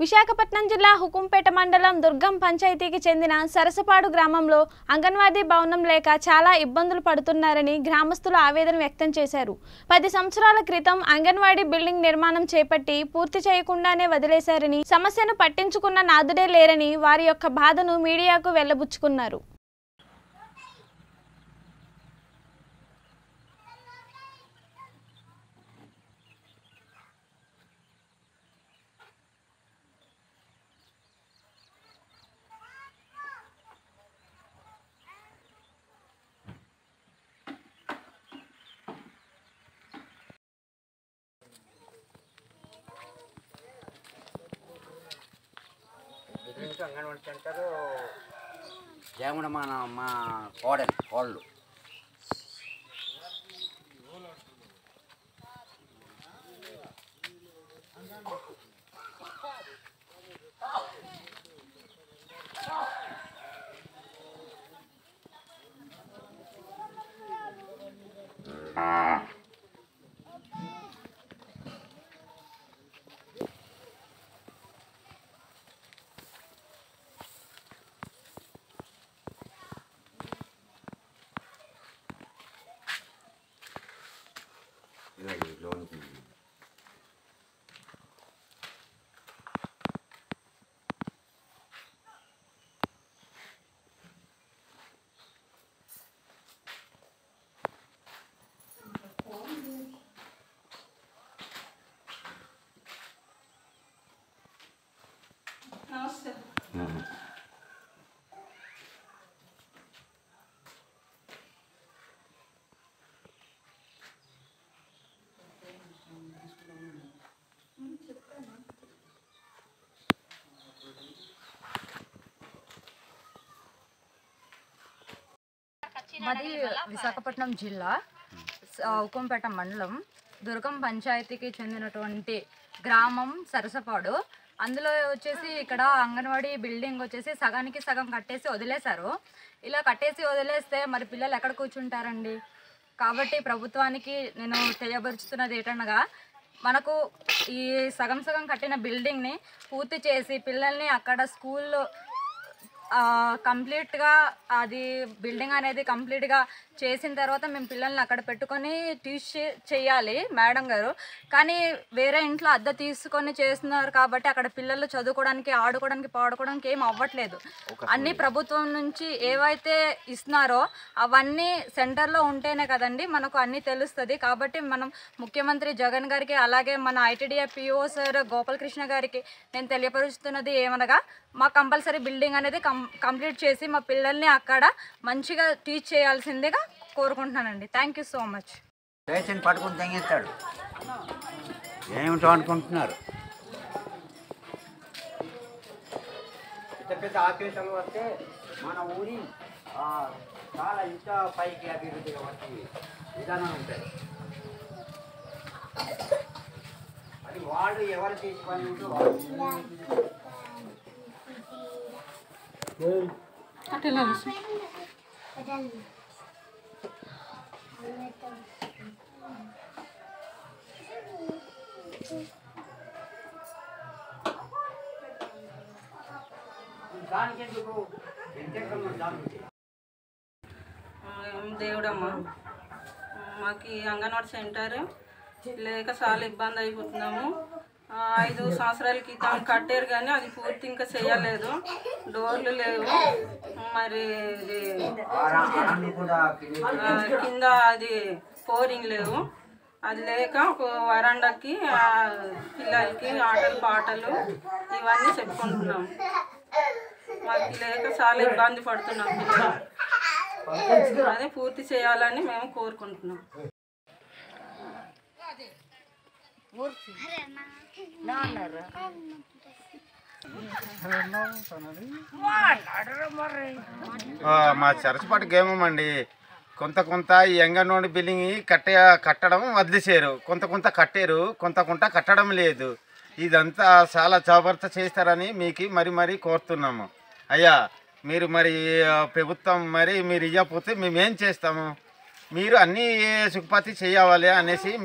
విశాఖపట్నం జిల్లా హుకుంపేట మండలం దుర్గం పంచాయతీకి చెందిన సరసపాడు గ్రామంలో అంగన్వాడీ భవనం లేక చాలా ఇబ్బందులు పడుతున్నారని గ్రామస్తులు ఆవేదన వ్యక్తం చేశారు పది సంవత్సరాల క్రితం అంగన్వాడీ బిల్డింగ్ నిర్మాణం చేపట్టి పూర్తి చేయకుండానే వదిలేశారని సమస్యను పట్టించుకున్న నాదుడే లేరని వారి యొక్క బాధను మీడియాకు వెళ్లబుచ్చుకున్నారు బిజినెస్ అంగన్వాడీ సెంటర్ జయమున మన మా కోడలు కోళ్ళు లోనికి మాది విశాఖపట్నం జిల్లా స- ఉక్కంపేట మండలం దుర్గం పంచాయతీకి చెందినటువంటి గ్రామం సరసపాడు అందులో వచ్చేసి ఇక్కడ అంగన్వాడీ బిల్డింగ్ వచ్చేసి సగానికి సగం కట్టేసి వదిలేశారు ఇలా కట్టేసి వదిలేస్తే మరి పిల్లలు ఎక్కడ కూర్చుంటారండి కాబట్టి ప్రభుత్వానికి నేను తెలియపరుచుతున్నది ఏంటనగా మనకు ఈ సగం సగం కట్టిన బిల్డింగ్ని పూర్తి చేసి పిల్లల్ని అక్కడ స్కూల్లో ఆ, కంప్లీట్గా అది బిల్డింగ్ అనేది కంప్లీట్గా చేసిన తర్వాత మేము పిల్లల్ని అక్కడ పెట్టుకొని టీచ్ చే- చేయాలి మేడం గారు కానీ వేరే ఇంట్లో అద్దె తీసుకొని చేస్తున్నారు కాబట్టి అక్కడ పిల్లలు చదువుకోవడానికి ఆడుకోవడానికి పాడుకోవడానికి ఏం అవ్వట్లేదు అన్ని ప్రభుత్వం నుంచి ఏవైతే ఇస్తున్నారో అవన్నీ సెంటర్లో ఉంటేనే కదండి మనకు అన్నీ తెలుస్తుంది కాబట్టి మనం ముఖ్యమంత్రి జగన్ గారికి అలాగే మన ఐటీడీఏ పిఓ సార్ గోపాలకృష్ణ గారికి నేను తెలియపరుస్తున్నది ఏమనగా మా కంపల్సరీ బిల్డింగ్ అనేది కం కంప్లీట్ చేసి మా పిల్లల్ని అక్కడ మంచిగా టీచ్ చేయాల్సిందిగా కోరుకుంటున్నానండి thank you so much ration పట్టుకుని తెంగేస్తాడు ఏమిటో అనుకుంటున్నారు పెద్ద పెద్ద ఆఫీసులు వస్తే మన ఊరి ఆ, చాలా ఇంకా పైకి అభివృద్ధిగా వచ్చి విధానం ఉంటుంది అది వాళ్ళు ఎవరు తీసుకొని ఉంటే వాళ్ళు దానికి ఎందుకు ఎంతెంత దానికి ఆ, దేవుడమ్మ మాకు ఈ అంగన్వాడీ సెంటర్ లేక చాలా ఇబ్బంది అయిపోతున్నాము ఆ, ఐదు సంవత్సరాల క్రితం కట్టారు కానీ అది పూర్తి ఇంకా చేయలేదు డోర్లు లేవు మరి ఇది అన్ని కూడా ఆ, కింద అది పోరింగ్ లేవు అది లేక ఒక వరండాకి ఆ, పిల్లలకి ఆటలు పాటలు ఇవన్నీ చెప్పుకుంటున్నాం మాకు లేక చాలా ఇబ్బంది పడుతున్నాం పిల్లలు అదే పూర్తి చేయాలని మేము కోరుకుంటున్నాం ఆ, మా సరస్వతి గేమం అండి కొంత కొంత ఈ అంగన్వాడి బిల్డింగ్ కట్టే కట్టడం వదిలేసారు కొంత కొంత కట్టారు కొంత కొంత కట్టడం లేదు ఇదంతా చాలా జాగ్రత్త చేస్తారని మీకు మరి మరి కోరుతున్నాము అయ్యా మీరు మరి ఆ, ప్రభుత్వం మరి మీరు ఇవ్వకపోతే మేము ఏం చేస్తాము మీరు అన్నీ సుఖపతి చేయాలి అనేసి